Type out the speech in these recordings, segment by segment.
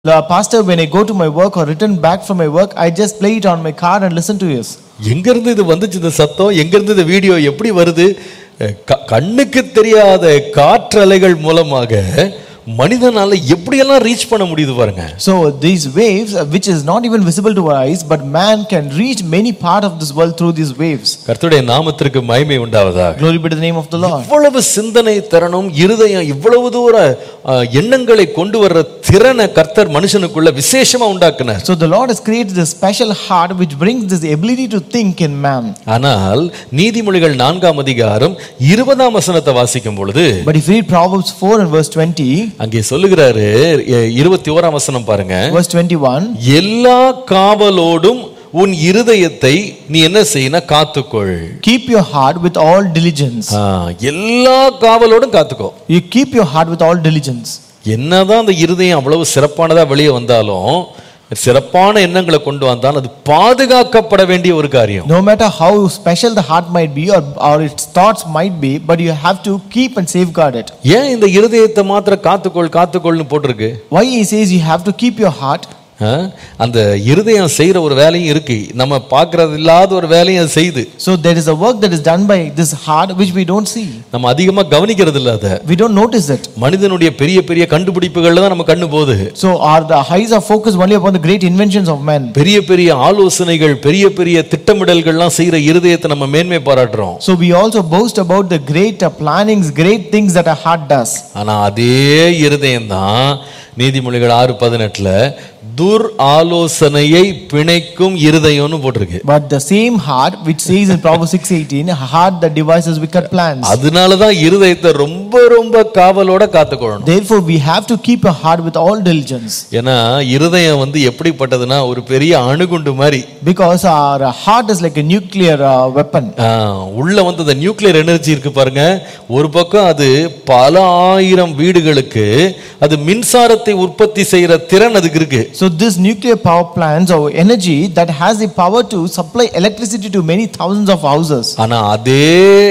The pastor, when I go to my work or return back from my work, I just play it on my car and listen to it. எங்கிருந்து இது வந்துச்சு இந்த சத்தம் எங்கிருந்து இந்த video எப்படி வருது அஹ் க- கண்ணுக்கு தெரியாத காற்றலைகள் மூலமாக மனிதனால எப்படியெல்லாம் ரீச் பண்ண முடியுது பாருங்க So these waves, uh, which is not even visible to our eyes, but man can reach many part of this world through these waves. கர்த்தருடைய நாமத்திற்கு மகிமை உண்டாவதாக Glory be to the name of the Lord. இவ்வளவு சிந்தனை திறனும் இருதயம் இவ்வளவு தூர அஹ், எண்ணங்களை கொண்டு வர்ற திறனை கர்த்தர் மனுஷனுக்குள்ள விசேஷமா உண்டாக்குனார் So the Lord has created this special heart which brings this ability to think in man. ஆனால் நீதிமொழிகள் நான்காம் அதிகாரம் இருபதாம் வசனத்தை வாசிக்கும் பொழுது But if you read Proverbs 4 and verse 20, அங்கே சொல்லுகிறாரு எ- இருபத்தி ஓராம் வசனம் பாருங்க verse 21, எல்லா காவலோடும் உன் இருதயத்தை நீ என்ன செய்யணும் காத்துக்கொள் keep your heart with all diligence. ஆ, எல்லா காவலோடும் காத்துக்கோ You keep your heart with all diligence. என்னதான் அந்த இருதயம் அவ்வளவு சிறப்பானதா வெளியே வந்தாலும் சிறப்பான எண்ணங்களை கொண்டு வந்தால் அது பாதுகாக்கப்பட வேண்டிய ஒரு காரியம் No matter how special the heart might be or, or its thoughts might be, but you have to keep and safeguard it. ஏன் இந்த இருதயத்தை மாத்திர காத்துக்கொள் காத்துக்கொள்னு போட்டிருக்கு Why he says you have to keep your heart? ஆ? அந்த இருதயம் செய்யற ஒரு வேலையும் இருக்கு நம்ம பார்க்கறது இல்லாத ஒரு வேலையும் அது செய்யுது So there is a work that is done by this heart which we don't see. நம்ம அதிகமா கவனிக்கிறது இல்ல அதை We don't notice it. மனிதனுடைய பெரிய பெரிய கண்டுபிடிப்புகள்ல தான் நம்ம கண்ணு போகுது So our the eyes are focused only upon the great inventions of men. பெரிய பெரிய ஆலோசனைகள் பெரிய பெரிய திட்டமிடல்கள்லாம் செய்யற இருதயத்தை நம்ம மேன்மை பாராட்டுறோம் So we also boast about the great uh, plannings, great things that our heart does. ஆனா அதே இருதயம் தான் நீதிமொழிகள் ஆறு பதினெட்டுல துர் ஆலோசனையை பிணைக்கும் இருதயம்னு போட்டிருக்கு But the same heart which says in Proverbs 6:18, a heart that devises wicked plans. அதனாலதான் இருதயத்தை ரொம்ப ரொம்ப காவலோட காத்துக்கொள்ளணும் Therefore we have to keep a heart with all diligence. ஏன்னா இருதயம் வந்து எப்படிப்பட்டதுன்னா ஒரு பெரிய அணுகுண்டு மாதிரி Because our heart is like a nuclear uh, weapon. ஆ, உள்ள வந்து அந்த நியூக்ளியர் எனர்ஜி இருக்கு பாருங்க ஒரு பக்கம் அது பல ஆயிரம் வீடுகளுக்கு அது மின்சாரத்தை உற்பத்தி செய்யற திறன் அதுக்கு இருக்கு So this nuclear power plants or energy that has the power to supply electricity to many thousands of houses. ஆனா அதே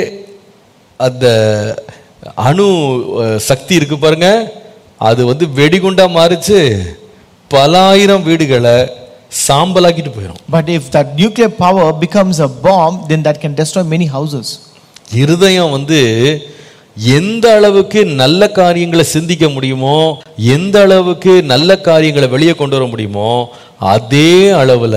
அந்த அணு அஹ், சக்தி இருக்கு பாருங்க அது வந்து வெடிகுண்டா மாறிச்சு பல ஆயிரம் வீடுகளை சாம்பலாக்கிட்டு போயிடும் But if that nuclear power becomes a bomb, then that can destroy many houses. இருதயம் வந்து எந்த அளவுக்கு நல்ல காரியங்களை சிந்திக்க முடியுமோ எந்த அளவுக்கு நல்ல காரியங்களை வெளியே கொண்டு வர முடியுமோ அதே அளவுல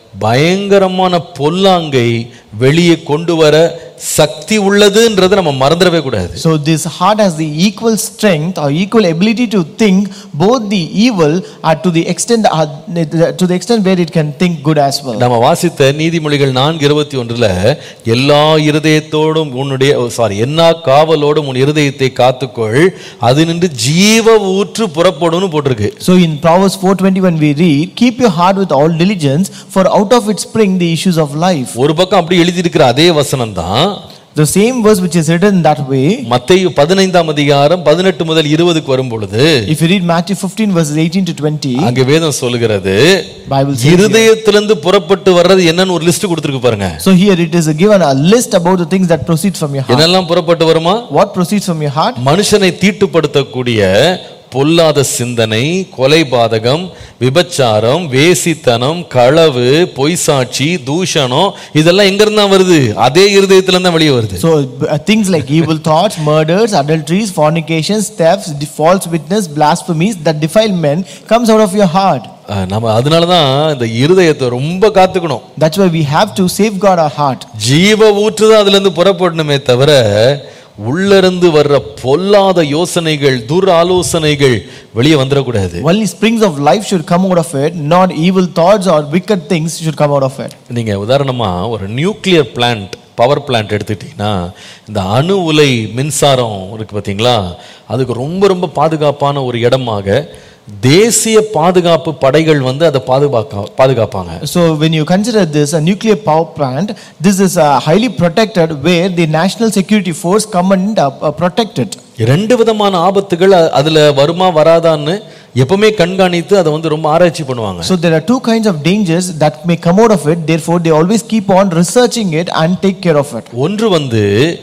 பயங்கரமான பொல்லாங்கை வெளியே கொண்டு வர சக்தி உள்ளதுன்றதை நம்ம மறந்துடவே கூடாது So this heart has the equal strength or equal ability to think both the evil uh, to the extent uh, to the extent where it can think good as well. நம்ம வாசித்த நீதிமொழிகள் நான்கு இருபத்தி ஒன்றுல எல்லா இருதயத்தோடும் உன்னுடைய சாரி எல்லா காவலோடும் உன் இருதயத்தை காத்துக்கொள் அது நின்று ஜீவ ஊற்று புறப்படும்னு போட்டிருக்கு So in Proverbs 4:21 we read, "Keep your heart with all diligence, for out of it spring the issues of life." ஒரு பக்கம் அப்படி எழுதியிருக்கிற அதே வசனம் தான் The same verse which is written that way, மத்தேயு பதினைந்தாம் அதிகாரம் பதினெட்டு முதல் இருபதுக்கு வரும் பொழுது if you read Matthew 15 verses 18 to 20, அங்க வேதம் சொல்லுகிறது Bible says. இருதயத்திலிருந்து புறப்பட்டு வர்றது என்னன்னு ஒரு லிஸ்ட் கொடுத்துருக்கு பாருங்க So here it is given a list about the things that proceed from your heart. என்னெல்லாம் புறப்பட்டு வருமா What proceeds from your heart? மனுஷனை தீட்டுப்படுத்தக்கூடிய பொல்லாத சிந்தனை கொலைபாதகம் விபச்சாரம் வேசித்தனம் களவு பொய்சாட்சி தூஷணம் இதெல்லாம் எங்க இருந்தா வருது அதே இருதயத்துல இருந்தா வெளியே வருது So uh, things like evil thoughts, murders, adulteries, fornications, thefts, de- false witness, blasphemies that defile men comes out of your heart. அஹ் நம்ம அதனாலதான் இந்த இருதயத்தை ரொம்ப காத்துக்கணும் That's why we have to safeguard our heart. ஜீவ ஊற்று தான் அதுல இருந்து புறப்படணுமே தவிர உள்ளிருந்து வர்ற பொல்லாத யோசனைகள் துர் ஆலோசனைகள் வெளியே வந்துடக்கூடாது Only springs of life should come out of it, not evil thoughts or wicked things should come out of it. நீங்க உதாரணமா ஒரு நியூக்ளியர் பிளான்ட் பவர் பிளான்ட் எடுத்துக்கிட்டீங்கன்னா இந்த அணு உலை மின்சாரம் இருக்கு பார்த்தீங்களா அதுக்கு ரொம்ப ரொம்ப பாதுகாப்பான ஒரு இடமாக தேசிய பாதுகாப்பு படைகள் வந்து அதை பாதுகாக்க பாதுகாப்பாங்க So when you consider this a nuclear power plant, this is uh, highly protected where the national security force come and uh, uh, protect it. ரெண்டு விதமான ஆபத்துகள் அ- அதுல வருமா வராதான்னு எப்பவுமே கண்காணித்து அதை வந்து ரொம்ப ஆராய்ச்சி பண்ணுவாங்க So there are two kinds of dangers that may come out of it. Therefore, they always keep on researching it and take care of it. ஒன்று வந்து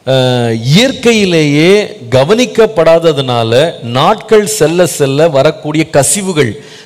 அஹ், இயற்கையிலேயே கவனிக்கப்படாததுனால நாட்கள் செல்ல செல்ல வரக்கூடிய கசிவுகள்